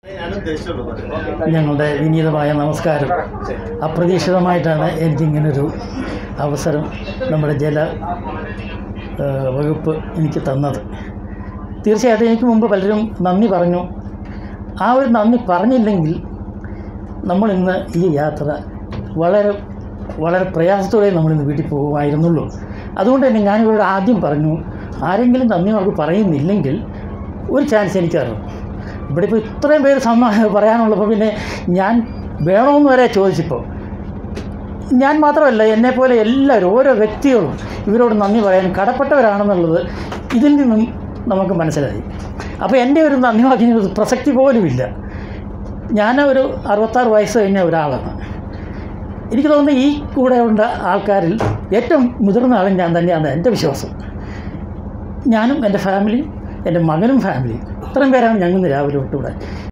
ഞങ്ങളുടെ വിനീതമായ നമസ്കാരം അപ്രതീക്ഷിതമായിട്ടാണ് എനിക്കിങ്ങനൊരു അവസരം നമ്മുടെ ജല ആ, വകുപ്പ് എനിക്ക് തന്നത് തീർച്ചയായിട്ടും എനിക്ക് മുമ്പ് പലരും നന്ദി പറഞ്ഞു ആ ഒരു നന്ദി പറഞ്ഞില്ലെങ്കിൽ നമ്മളിന്ന് ഈ യാത്ര വളരെ വളരെ പ്രയാസത്തോടെ നമ്മളിന്ന് വീട്ടിൽ പോകുമായിരുന്നുള്ളൂ അതുകൊണ്ട് തന്നെ ഞാനിവരോട് ആദ്യം പറഞ്ഞു ആരെങ്കിലും നന്ദി അവർക്ക് പറയുന്നില്ലെങ്കിൽ ഒരു ചാൻസ് എനിക്ക് തരണം ഇവിടെ ഇപ്പോൾ ഇത്രയും പേര് സമ്മ പറയാനുള്ളപ്പോൾ പിന്നെ ഞാൻ വേണമെന്ന് വരെ ചോദിച്ചപ്പോൾ ഞാൻ മാത്രമല്ല എന്നെപ്പോലെ എല്ലാവരും ഓരോ വ്യക്തികളും ഇവരോട് നന്ദി പറയാൻ കടപ്പെട്ടവരാണെന്നുള്ളത് ഇതിൽ നിന്നും നമുക്ക് മനസ്സിലായി അപ്പോൾ എൻ്റെ ഒരു നന്ദി വാക്കിന് പ്രസക്തി പോലുമില്ല ഞാൻ ഒരു അറുപത്താറ് വയസ്സ് കഴിഞ്ഞ ഒരാളാണ് എനിക്ക് തോന്നുന്നു ഈ കൂടെ ഉണ്ട ആൾക്കാരിൽ ഏറ്റവും മുതിർന്ന ആളും ഞാൻ തന്നെയാണ് എൻ്റെ വിശ്വാസം ഞാനും എൻ്റെ ഫാമിലിയും എൻ്റെ മകനും ഫാമിലിയും ഇത്രയും പേരാണ് ഞങ്ങൾ ഇന്ന് രാവിലെ തൊട്ട് ഇവിടെ